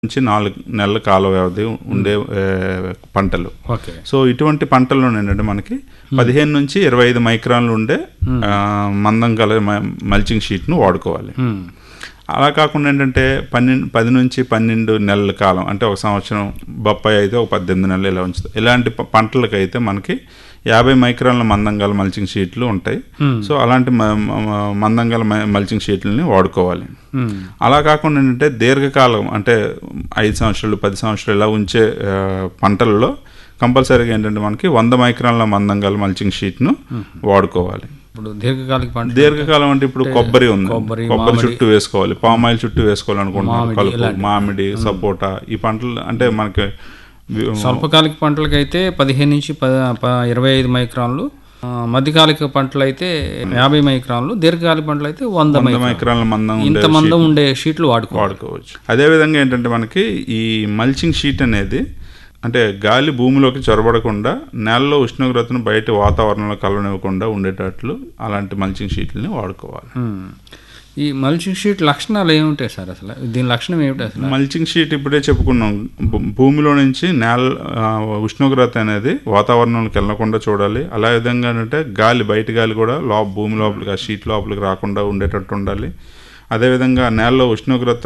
నుంచి నాలుగు నెలల కాల వ్యవధి ఉండే ఆ, పంటలు ఓకే సో ఇటువంటి పంటల్లో ఏంటంటే మనకి పదిహేను నుంచి ఇరవై ఐదు మైక్రాన్లు ఉండే ఆ, మందం గల మ- మల్చింగ్ షీట్ను వాడుకోవాలి మ్మ్. అలా కాకుండా ఏంటంటే పన్నెండు పది నుంచి పన్నెండు నెలల కాలం అంటే ఒక సంవత్సరం బొప్పాయి అయితే ఒక పద్దెనిమిది నెలలు ఇలా ఉంచుతాం ఇలాంటి ప- పంటలకైతే మనకి యాభై మైక్రాన్ల మందం గల మల్చింగ్ షీట్లు ఉంటాయి సో అలాంటి మ- మ- మందం గల మ- మల్చింగ్ షీట్లని వాడుకోవాలి మ్మ్. అలా కాకుండా ఏంటంటే దీర్ఘకాలం అంటే ఐదు సంవత్సరాలు పది సంవత్సరాలు ఇలా ఉంచే ఆ, పంటలలో కంపల్సరీగా ఏంటంటే మనకి వంద మైక్రాన్ల మందం గల మల్చింగ్ షీట్ను వాడుకోవాలి ఇప్పుడు దీర్ఘకాలిక పంట దీర్ఘకాలం అంటే ఇప్పుడు కొబ్బరి ఉంది కొబ్బరి, కొబ్బరి మామిడి. చుట్టూ వేసుకోవాలి పామాయిల్ చుట్టూ వేసుకోవాలనుకుంటున్నారు మామిడి, కలుపు ఇలాంటివి. మామిడి సపోటా ఈ పంటలు అంటే మనకి వి- స్వల్పకాలిక పంటలకైతే పదిహేను నుంచి ప ప- ఇరవై ఐదు మైక్రాన్లు ఆ, మధ్యకాలిక పంటలు అయితే యాభై మైక్రాన్లు దీర్ఘకాలిక పంటలు అయితే వంద వంద మైక్రాన్లు మైక్రాన్ల మందం ఉండే ఇంత మందం ఉండే షీట్లు వాడుకో వాడుకోవచ్చు అదేవిధంగా ఏంటంటే మనకి ఈ మల్చింగ్ షీట్ అనేది అంటే గాలి భూమిలోకి చొరబడకుండా నేలలో ఉష్ణోగ్రతను బయట వాతావరణంలో కలవనివ్వకుండా ఉండేటట్లు అలాంటి మల్చింగ్ షీట్లని వాడుకోవాలి మ్మ్. ఈ మల్చింగ్ షీట్ లక్షణాలు ఏముంటాయి సార్ అసలు దీని లక్షణం ఏమిటి అసలు మల్చింగ్ షీట్ ఇప్పుడే చెప్పుకున్నాం భూ- భూమిలో నుంచి నేల ఆ, ఉష్ణోగ్రత అనేది వాతావరణంలోకి వెళ్ళకుండా చూడాలి అలా విధంగా అంటే గాలి బయట గాలి కూడా లో భూమి లోపలికి ఆ షీట్ లోపలికి రాకుండా ఉండేటట్టు ఉండాలి అదేవిధంగా నేలలో ఉష్ణోగ్రత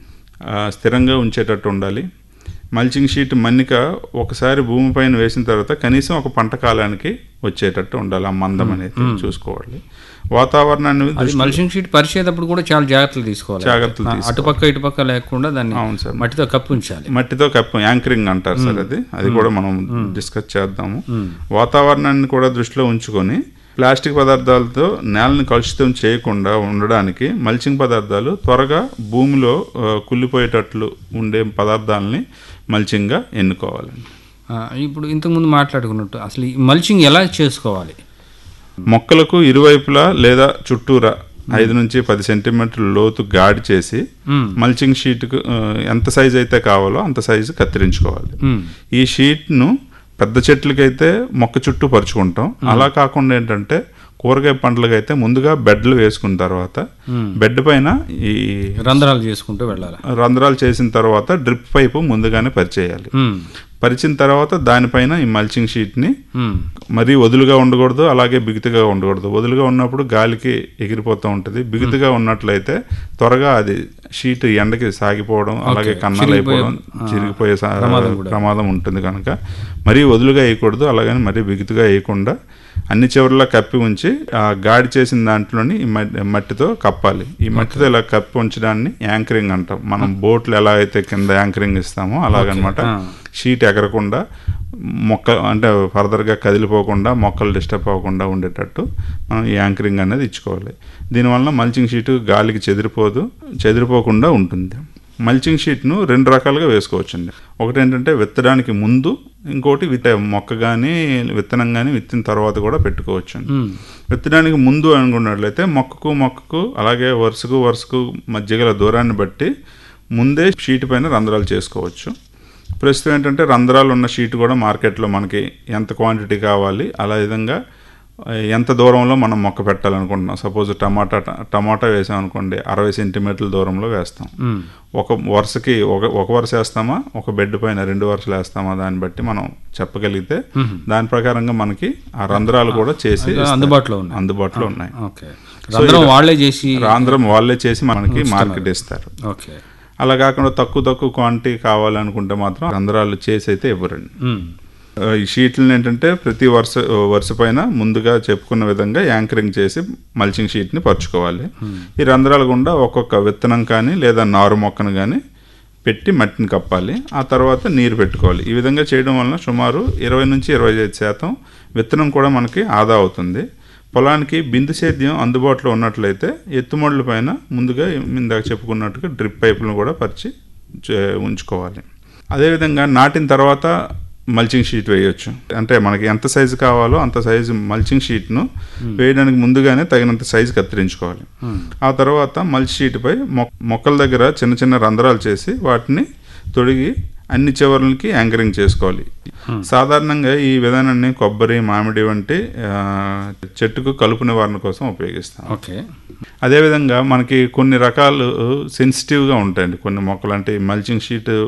ఆ, స్థిరంగా ఉంచేటట్టు ఉండాలి మల్చింగ్ షీట్ మన్నిక ఒకసారి భూమిపైన వేసిన తర్వాత కనీసం ఒక పంట కాలానికి వచ్చేటట్టు ఉండాలి ఆ మందం అనేది చూసుకోవాలి వాతావరణాన్ని అది మల్చింగ్ షీట్ పరిచేటప్పుడు కూడా చాలా జాగ్రత్తలు తీసుకోవాలి జాగ్రత్తలు ఆ, అటుపక్క ఇటుపక్క లేకుండా దాన్ని అవును సార్ మట్టితో కప్పి ఉంచాలి మట్టితో కప్పు యాంకరింగ్ అంటారు సార్ అది అది కూడా మనం డిస్కస్ చేద్దాము వాతావరణాన్ని కూడా దృష్టిలో ఉంచుకొని ప్లాస్టిక్ పదార్థాలతో నేలని కలుషితం చేయకుండా ఉండడానికి మల్చింగ్ పదార్థాలు త్వరగా భూమిలో ఆ, కుళ్ళిపోయేటట్లు ఉండే పదార్థాలని మల్చింగ్గా ఎన్నుకోవాలి ఆ, ఇప్పుడు ఇంతకుముందు మాట్లాడుకున్నట్టు అసలు ఈ మల్చింగ్ ఎలా చేసుకోవాలి మొక్కలకు ఇరువైపులా లేదా చుట్టూరా ఐదు నుంచి పది సెంటీమీటర్ల లోతు గాడి చేసి మ్మ్. మల్చింగ్ షీట్కు ఆ, ఎంత సైజు అయితే కావాలో అంత సైజు కత్తిరించుకోవాలి మ్మ్. ఈ షీట్ను పెద్ద చెట్లకైతే మొక్క చుట్టూ పరుచుకుంటాం అలా కాకుండా ఏంటంటే కూరగాయ పంటలకైతే ముందుగా బెడ్లు వేసుకున్న తర్వాత బెడ్ పైన ఈ రంధ్రాలు చేసుకుంటూ వెళ్ళాలి రంధ్రాలు చేసిన తర్వాత డ్రిప్ పైపు ముందుగానే పరిచేయాలి మ్మ్. పరిచిన తర్వాత దానిపైన ఈ మల్చింగ్ షీట్ని మ్మ్. మరీ వదులుగా ఉండకూడదు అలాగే బిగుతుగా ఉండకూడదు వదులుగా ఉన్నప్పుడు గాలికి ఎగిరిపోతూ ఉంటుంది బిగుతుగా ఉన్నట్లయితే త్వరగా అది షీట్ ఎండకి సాగిపోవడం అలాగే కన్నాలు అయిపోవడం చిరిగిపోయే సా- ప్రమాదం ఉంటుంది కనుక మరీ వదులుగా వేయకూడదు అలాగని మరీ బిగుతుగా వేయకుండా అన్ని చివర్లా కప్పి ఉంచి ఆ గాడి చేసిన దాంట్లోని ఈ మట్టి- మట్టితో కప్పాలి ఈ మట్టితో ఇలా కప్పి ఉంచడాన్ని యాంకరింగ్ అంటాం మనం బోట్లు ఎలా అయితే కింద యాంకరింగ్ ఇస్తామో అలాగనమాట షీట్ ఎగరకుండా మొక్క అంటే ఫర్దర్గా కదిలిపోకుండా మొక్కలు డిస్టర్బ్ అవ్వకుండా ఉండేటట్టు మనం ఈ యాంకరింగ్ అనేది ఇచ్చుకోవాలి దీనివల్ల మల్చింగ్ షీటు గాలికి చెదిరిపోదు చెదిరిపోకుండా ఉంటుంది మల్చింగ్ షీట్ను రెండు రకాలుగా వేసుకోవచ్చండి ఒకటి ఏంటంటే విత్తడానికి ముందు ఇంకోటి విత్త మొక్క కానీ విత్తనం కానీ విత్తిన తర్వాత కూడా పెట్టుకోవచ్చు మ్మ్. విత్తడానికి ముందు అనుకున్నట్లయితే మొక్కకు మొక్కకు అలాగే వరుసకు వరుసకు మధ్య గల దూరాన్ని బట్టి ముందే షీట్ పైన రంధ్రాలు చేసుకోవచ్చు ప్రస్తుతం ఏంటంటే రంధ్రాలు ఉన్న షీట్ కూడా మార్కెట్లో మనకి ఎంత క్వాంటిటీ కావాలి అలా విధంగా ఆ, ఎంత దూరంలో మనం మొక్క పెట్టాలనుకుంటున్నాం సపోజ్ టమాటా టమాటా వేసాం అనుకోండి అరవై సెంటీమీటర్ల దూరంలో వేస్తాం మ్మ్. ఒక వరుసకి ఒక ఒక వరుస వేస్తామా ఒక బెడ్ పైన రెండు వరుసలు వేస్తామా దాన్ని బట్టి మనం చెప్పగలిగితే దాని ప్రకారంగా మనకి ఆ రంధ్రాలు కూడా చేసి ఇస్తారు. అందుబాటులో ఉన్నాయి అందుబాటులో ఉన్నాయి ఓకే రంధ్రం వాళ్ళే చేసి రంధ్రం వాళ్ళే చేసి మనకి మార్కెట్ ఇస్తారు ఓకే అలా కాకుండా తక్కువ తక్కువ క్వాంటిటీ కావాలనుకుంటే మాత్రం రంధ్రాలు చేసి అయితే ఇవ్వరండి మ్మ్. ఆ, ఈ షీట్లను ఏంటంటే ప్రతి వరుస వరుస పైన ముందుగా చెప్పుకున్న విధంగా యాంకరింగ్ చేసి మల్చింగ్ షీట్ని పరుచుకోవాలి ఈ రంధ్రాల గుండా ఒక్కొక్క విత్తనం కానీ లేదా నారు మొక్కను కానీ పెట్టి మట్టిని కప్పాలి ఆ తర్వాత నీరు పెట్టుకోవాలి ఈ విధంగా చేయడం వలన సుమారు ఇరవై నుంచి ఇరవై ఐదు శాతం విత్తనం కూడా మనకి ఆదా అవుతుంది పొలానికి బిందు సేద్యం అందుబాటులో ఉన్నట్లయితే ఎత్తుమడుల పైన ముందుగా ఇందాక చెప్పుకున్నట్టుగా డ్రిప్ పైపులను కూడా పరిచి చే- ఉంచుకోవాలి అదేవిధంగా నాటిన తర్వాత మల్చింగ్ షీట్ వేయొచ్చు అంటే మనకి ఎంత సైజు కావాలో అంత సైజు మల్చింగ్ షీట్ను వేయడానికి ముందుగానే తగినంత సైజు కత్తిరించుకోవాలి ఆ తర్వాత మల్చి షీట్పై మొ- మొక్కల దగ్గర చిన్న చిన్న రంధ్రాలు చేసి వాటిని తొడిగి అన్ని చివర్లకి యాంకరింగ్ చేసుకోవాలి సాధారణంగా ఈ విధానాన్ని కొబ్బరి మామిడి వంటి ఆ, చెట్టుకు కలుపు నివారణ కోసం ఉపయోగిస్తాం ఓకే అదేవిధంగా మనకి కొన్ని రకాలు సెన్సిటివ్గా ఉంటాయండి కొన్ని మొక్కలు అంటే మల్చింగ్ షీట్